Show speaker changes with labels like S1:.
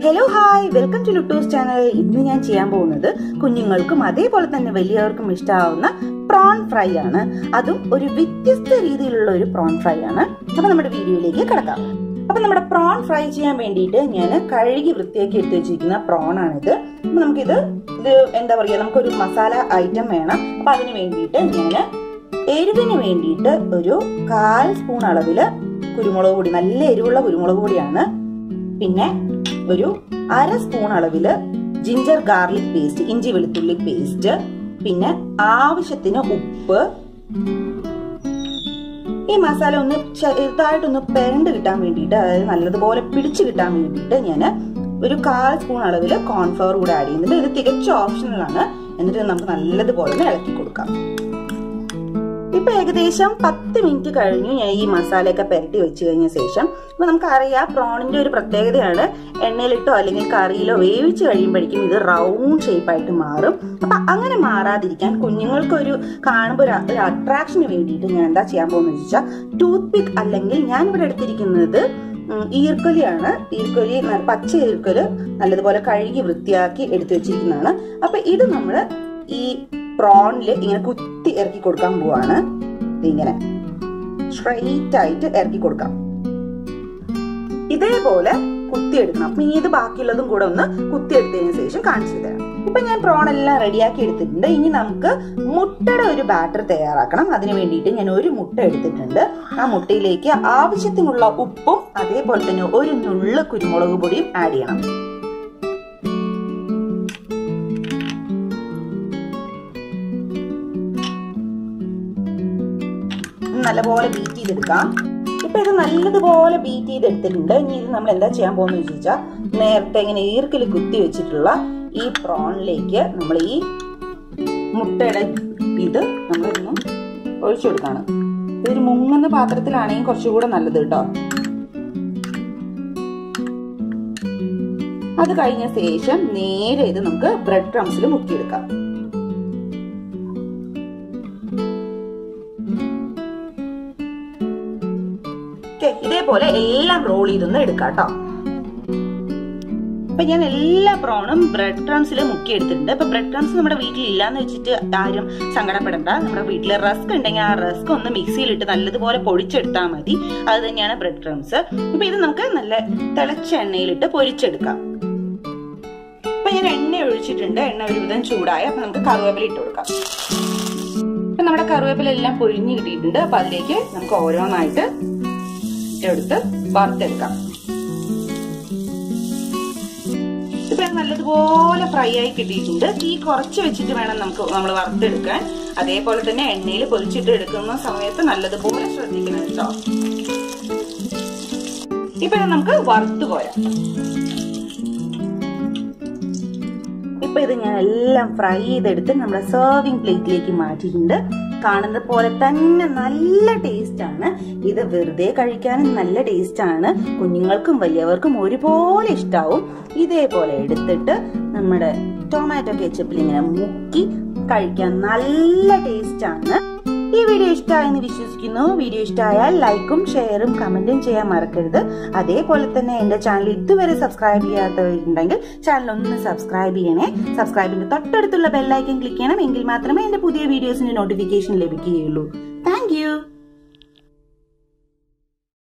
S1: hello hi welcome to ലുട്ടൂസ് channel ഇന്ന് ഞാൻ ചെയ്യാൻ പോകുന്നത് കുഞ്ഞുങ്ങൾക്കും അതേപോലെ തന്നെ വലിയവർക്കും ഇഷ്ടമാവുന്ന പ്രോൺ ഫ്രൈ ആണ് അതും ഒരു വ്യത്യസ്ത രീതിയിലുള്ള ഒരു പ്രോൺ ഫ്രൈ ആണ് അപ്പൊ നമ്മുടെ വീഡിയോയിലേക്ക് കിടക്കാം അപ്പൊ നമ്മുടെ പ്രോൺ ഫ്രൈ ചെയ്യാൻ വേണ്ടിയിട്ട് ഞാൻ കഴുകി വൃത്തിയാക്കി എടുത്തു വെച്ചിരിക്കുന്ന പ്രോൺ ആണിത് അപ്പൊ നമുക്കിത് ഇത് എന്താ പറയുക നമുക്കൊരു മസാല ഐറ്റം വേണം അപ്പൊ അതിന് വേണ്ടിയിട്ട് ഞാൻ എരിവിന് വേണ്ടിയിട്ട് ഒരു കാൽ സ്പൂൺ അളവില് കുരുമുളക് പൊടി നല്ല എരിവുള്ള കുരുമുളക് പൊടിയാണ് പിന്നെ ഒരു അര സ്പൂൺ അളവില് ജിഞ്ചർ ഗാർലിക് പേസ്റ്റ് ഇഞ്ചി വെളുത്തുള്ളി പേസ്റ്റ് പിന്നെ ആവശ്യത്തിന് ഉപ്പ് ഈ മസാല ഒന്ന് ചെറുതായിട്ടൊന്ന് പെരണ്ട് കിട്ടാൻ വേണ്ടിയിട്ട് അതായത് നല്ലതുപോലെ പിടിച്ചു കിട്ടാൻ വേണ്ടിയിട്ട് ഞാൻ ഒരു കാൽ സ്പൂൺ അളവിൽ കോൺഫ്ലവർ കൂടെ ആഡ് ചെയ്യുന്നുണ്ട് ഇത് തികച്ചും ഓപ്ഷണൽ ആണ് എന്നിട്ട് നമുക്ക് നല്ലതുപോലെ ഒന്ന് ഇളക്കി കൊടുക്കാം ഇപ്പൊ ഏകദേശം പത്ത് മിനിറ്റ് കഴിഞ്ഞു ഞാൻ ഈ മസാലയൊക്കെ പെരട്ടി വെച്ച് കഴിഞ്ഞ ശേഷം അപ്പൊ നമുക്കറിയാം പ്രോണിന്റെ ഒരു പ്രത്യേകതയാണ് എണ്ണയിലിട്ടോ അല്ലെങ്കിൽ കറിയിലോ വേവിച്ച് കഴിയുമ്പോഴേക്കും ഇത് റൗണ്ട് ഷേപ്പായിട്ട് മാറും അപ്പൊ അങ്ങനെ മാറാതിരിക്കാൻ കുഞ്ഞുങ്ങൾക്ക് ഒരു കാണുമ്പോൾ ഒരു അട്രാക്ഷന് വേണ്ടിയിട്ട് ഞാൻ എന്താ ചെയ്യാൻ പോകുന്നത് വെച്ചാൽ ടൂത്ത് പിക്ക് അല്ലെങ്കിൽ ഞാൻ ഇവിടെ എടുത്തിരിക്കുന്നത് ഈർക്കൊലിയാണ് ഈർക്കൊലി പച്ച ഈർക്കൊല് നല്ലതുപോലെ കഴുകി വൃത്തിയാക്കി എടുത്തു വെച്ചിരിക്കുന്നതാണ് അപ്പൊ ഇത് നമ്മൾ ഈ പ്രോണില് ഇങ്ങനെ കുത്തി ഇറക്കി കൊടുക്കാൻ പോവാണ് ഇങ്ങനെ സ്ട്രെയിറ്റ് ആയിട്ട് ഇറക്കി കൊടുക്കാം ഇതേപോലെ കുത്തിയെടുക്കണം ഇനി ഇത് ബാക്കിയുള്ളതും കൂടെ ഒന്ന് കുത്തിയെടുത്തതിന് ശേഷം കാണിച്ചു തരാം ഇപ്പൊ ഞാൻ പ്രോൺ എല്ലാം റെഡിയാക്കി എടുത്തിട്ടുണ്ട് ഇനി നമുക്ക് മുട്ടയുടെ ഒരു ബാറ്റർ തയ്യാറാക്കണം അതിന് വേണ്ടിയിട്ട് ഞാൻ ഒരു മുട്ട എടുത്തിട്ടുണ്ട് ആ മുട്ടയിലേക്ക് ആവശ്യത്തിനുള്ള ഉപ്പും അതേപോലെ തന്നെ ഒരു നുള്ള കുരുമുളക് പൊടിയും ആഡ് ചെയ്യണം നല്ലപോലെ ബീറ്റ് ചെയ്തെടുക്കാം ഇപ്പൊ ഇത് നല്ലതുപോലെ ബീറ്റ് ചെയ്തെടുത്തിട്ടുണ്ട് ഇനി ഇത് നമ്മൾ എന്താ ചെയ്യാൻ പോകുന്ന ചോദിച്ചാൽ നേരത്തെ ഇങ്ങനെ ഈർക്കിൽ കുത്തി വെച്ചിട്ടുള്ള ഈ പ്രോണിലേക്ക് നമ്മൾ ഈ മുട്ടയുടെ ഇത് നമ്മളിതൊന്ന് ഒഴിച്ചു കൊടുക്കാണ് ഇതൊരു മുങ്ങുന്ന പാത്രത്തിലാണെങ്കിൽ കുറച്ചുകൂടെ നല്ലത് കേട്ടോ അത് കഴിഞ്ഞ ശേഷം നേരെ ഇത് നമുക്ക് ബ്രെഡ് ക്രംസിൽ മുക്കിയെടുക്കാം ഇതേപോലെ എല്ലാം റോൾ ചെയ്തൊന്ന് എടുക്കാം കേട്ടോ അപ്പൊ ഞാൻ എല്ലാ പ്രോണും ബ്രെഡ് ക്രംസിൽ മുക്കി എടുത്തിട്ടുണ്ട് അപ്പൊ ബ്രെഡ് ക്രംസ് നമ്മുടെ വീട്ടിൽ ഇല്ലാന്ന് വെച്ചിട്ട് ആരും സങ്കടപ്പെടണ്ട നമ്മുടെ വീട്ടിൽ റസ്ക് ഉണ്ടെങ്കിൽ ആ റസ്ക് ഒന്ന് മിക്സിയിലിട്ട് നല്ലതുപോലെ പൊടിച്ചെടുത്താൽ മതി അത് തന്നെയാണ് ബ്രെഡ് ക്രംസ് അപ്പൊ ഇത് നമുക്ക് നല്ല തിളച്ച എണ്ണയിലിട്ട് പൊരിച്ചെടുക്കാം അപ്പൊ ഞാൻ എണ്ണ ഒഴിച്ചിട്ടുണ്ട് എണ്ണ ഒരുവിധം ചൂടായി അപ്പൊ നമുക്ക് കറുവേപ്പില ഇട്ട് കൊടുക്കാം അപ്പൊ നമ്മുടെ കറുവേപ്പില എല്ലാം പൊരിഞ്ഞു കിട്ടിയിട്ടുണ്ട് അപ്പൊ അതിലേക്ക് നമുക്ക് ഓരോന്നായിട്ട് എടുത്ത് വറുത്തെടുക്കാം ഇപ്പൊ നല്ലതുപോലെ ഫ്രൈ ആയി കിട്ടിയിട്ടുണ്ട് തീ കുറച്ച് വെച്ചിട്ട് വേണം നമുക്ക് നമ്മൾ വറുത്തെടുക്കാൻ അതേപോലെ തന്നെ എണ്ണയിൽ പൊരിച്ചിട്ട് എടുക്കുന്ന സമയത്ത് നല്ലതുപോലെ ശ്രദ്ധിക്കണം കേട്ടോ ഇപ്പൊ നമുക്ക് വറുത്ത് പോരാം ഇപ്പൊ ഇത് ഞാൻ എല്ലാം ഫ്രൈ ചെയ്തെടുത്ത് നമ്മുടെ സെർവിങ് പ്ലേറ്റിലേക്ക് മാറ്റിയിട്ടുണ്ട് കാണുന്നത് പോലെ തന്നെ നല്ല ടേസ്റ്റ് ആണ് ഇത് വെറുതെ കഴിക്കാനും നല്ല ടേസ്റ്റ് ആണ് കുഞ്ഞുങ്ങൾക്കും വലിയവർക്കും ഒരുപോലെ ഇഷ്ടാവും ഇതേപോലെ എടുത്തിട്ട് നമ്മുടെ ടൊമാറ്റോ കെച്ചപ്പിൽ ഇങ്ങനെ മുക്കി കഴിക്കാൻ നല്ല ടേസ്റ്റ് ആണ് ഈ വീഡിയോ ഇഷ്ടമായെന്ന് വിശ്വസിക്കുന്നു വീഡിയോ ഇഷ്ടമായാൽ ലൈക്കും ഷെയറും കമന്റും ചെയ്യാൻ മറക്കരുത് അതേപോലെ തന്നെ എന്റെ ചാനൽ ഇതുവരെ സബ്സ്ക്രൈബ് ചെയ്യാത്തവരുണ്ടെങ്കിൽ ചാനൽ ഒന്ന് സബ്സ്ക്രൈബ് ചെയ്യണേ സബ്സ്ക്രൈബിന്റെ തൊട്ടടുത്തുള്ള ബെല്ലൈക്കൻ ക്ലിക്ക് ചെയ്യണം എങ്കിൽ മാത്രമേ എന്റെ പുതിയ വീഡിയോസിന്റെ നോട്ടിഫിക്കേഷൻ ലഭിക്കുകയുള്ളൂ താങ്ക്